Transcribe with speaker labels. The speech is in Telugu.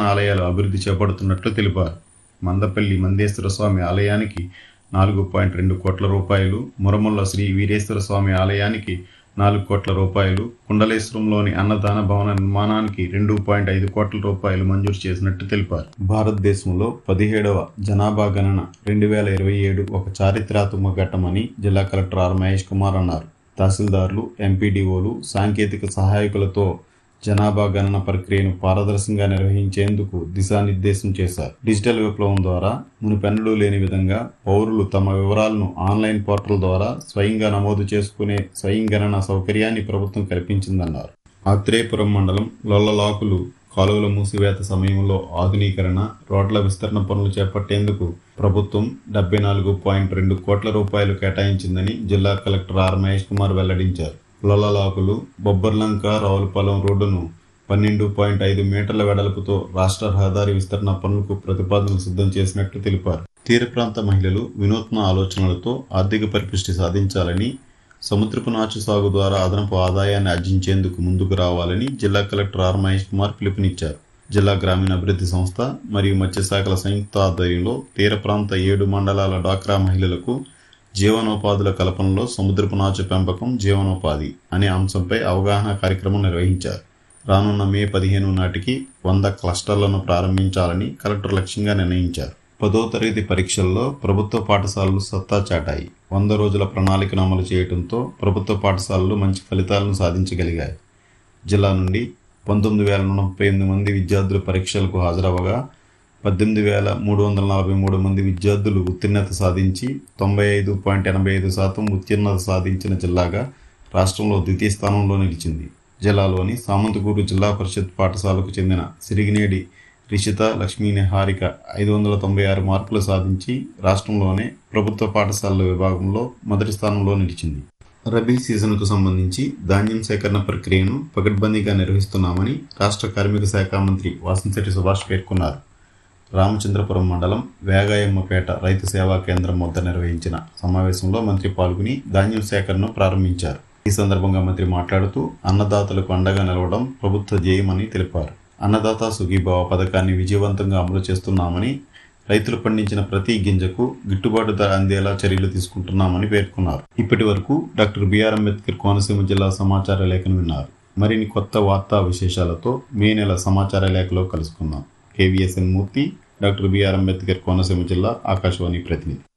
Speaker 1: ఆలయాలు అభివృద్ధి చేపడుతున్నట్లు తెలిపారు మందపల్లి మందేశ్వర స్వామి ఆలయానికి నాలుగు పాయింట్ రెండు కోట్ల రూపాయలు మురముల్ల శ్రీ వీరేశ్వర స్వామి ఆలయానికి నాలుగు కోట్ల రూపాయలు కుండలేశ్వరంలోని అన్నదాన భవన నిర్మాణానికి రెండు పాయింట్ ఐదు కోట్ల రూపాయలు మంజూరు చేసినట్టు తెలిపారు భారతదేశంలో పదిహేడవ జనాభా గణన రెండు వేల ఇరవై ఏడు ఒక చారిత్రాత్మక ఘట్టమని జిల్లా కలెక్టర్ ఆర్ మహేష్ కుమార్ అన్నారు తహసీల్దార్లు ఎంపీడీఓలు సాంకేతిక సహాయకులతో జనాభా గణన ప్రక్రియను పారదర్శకంగా నిర్వహించేందుకు దిశానిర్దేశం చేశారు డిజిటల్ విప్లవం ద్వారా మునుపెన్నడూ లేని విధంగా పౌరులు తమ వివరాలను ఆన్లైన్ పోర్టల్ ద్వారా స్వయంగా నమోదు చేసుకునే స్వయం గణన సౌకర్యాన్ని ప్రభుత్వం కల్పించిందన్నారు ఆత్రేయపురం మండలం లొల్లలాకులు కాలువల మూసివేత సమయంలో ఆధునీకరణ రోడ్ల విస్తరణ పనులు చేపట్టేందుకు ప్రభుత్వం డెబ్బై నాలుగు పాయింట్ రెండు కోట్ల రూపాయలు కేటాయించిందని జిల్లా కలెక్టర్ ఆర్ మహేష్ కుమార్ వెల్లడించారు లొల్లలాకులు బొబ్బర్లంక రావులపాలెం రోడ్డును పన్నెండు పాయింట్ ఐదు మీటర్ల వెడల్పుతో రాష్ట్ర రహదారి విస్తరణ పనులకు ప్రతిపాదనలు సిద్ధం చేసినట్లు తెలిపారు తీర ప్రాంత మహిళలు వినూత్న ఆలోచనలతో ఆర్థిక పరిపుష్టి సాధించాలని సముద్రపు నాచు సాగు ద్వారా అదనపు ఆదాయాన్ని ఆర్జించేందుకు ముందుకు రావాలని జిల్లా కలెక్టర్ ఆర్ మహేష్ కుమార్ పిలుపునిచ్చారు జిల్లా గ్రామీణ అభివృద్ధి సంస్థ మరియు మత్స్యశాఖల సంయుక్త ఆధ్వర్యంలో తీర ప్రాంత ఏడు మండలాల డాక్రా మహిళలకు జీవనోపాధుల కల్పనలో సముద్రపు నాచు పెంపకం జీవనోపాధి అనే అంశంపై అవగాహన కార్యక్రమం నిర్వహించారు రానున్న మే పదిహేను నాటికి వంద క్లస్టర్లను ప్రారంభించాలని కలెక్టర్ లక్ష్యంగా నిర్ణయించారు పదో తరగతి పరీక్షల్లో ప్రభుత్వ పాఠశాలలు సత్తా చాటాయి వంద రోజుల ప్రణాళికను అమలు చేయడంతో ప్రభుత్వ పాఠశాలలు మంచి ఫలితాలను సాధించగలిగాయి జిల్లా నుండి పంతొమ్మిది వేల ముప్పై ఎనిమిది మంది విద్యార్థులు పరీక్షలకు హాజరవగా పద్దెనిమిది వేల మూడు వందల నలభై మూడు మంది విద్యార్థులు ఉత్తీర్ణత సాధించి తొంభై ఐదు పాయింట్ ఎనభై ఐదు శాతం ఉత్తీర్ణత సాధించిన జిల్లాగా రాష్ట్రంలో ద్వితీయ స్థానంలో నిలిచింది జిల్లాలోని సామంతగూరు జిల్లా పరిషత్ పాఠశాలకు చెందిన సిరిగినేడి రిషిత లక్ష్మీ నిహారిక ఐదు వందల తొంభై ఆరు మార్కులు సాధించి రాష్ట్రంలోనే ప్రభుత్వ పాఠశాలల విభాగంలో మొదటి స్థానంలో నిలిచింది రబీ సీజన్కు సంబంధించి ధాన్యం సేకరణ ప్రక్రియను పకడ్బందీగా నిర్వహిస్తున్నామని రాష్ట్ర కార్మిక శాఖ మంత్రి వాసంశెట్టి సుభాష్ పేర్కొన్నారు రామచంద్రపురం మండలం వేగాయమ్మపేట రైతు సేవా కేంద్రం వద్ద నిర్వహించిన సమావేశంలో మంత్రి పాల్గొని ధాన్యం సేకరణను ప్రారంభించారు ఈ సందర్భంగా మంత్రి మాట్లాడుతూ అన్నదాతలకు అండగా నిలవడం ప్రభుత్వ ధ్యేయమని తెలిపారు అన్నదాత సుఖీభావ పథకాన్ని విజయవంతంగా అమలు చేస్తున్నామని రైతులు పండించిన ప్రతి గింజకు గిట్టుబాటు ధర అందేలా చర్యలు తీసుకుంటున్నామని పేర్కొన్నారు ఇప్పటి వరకు డాక్టర్ బిఆర్ అంబేద్కర్ కోనసీమ జిల్లా సమాచార లేఖను విన్నారు మరిన్ని కొత్త వార్తా విశేషాలతో మే నెల సమాచార లేఖలో కలుసుకుందాం K V S N Murthy doctor B R Ambedkar Konaseema జిల్లా ఆకాశవాణి ప్రతినిధి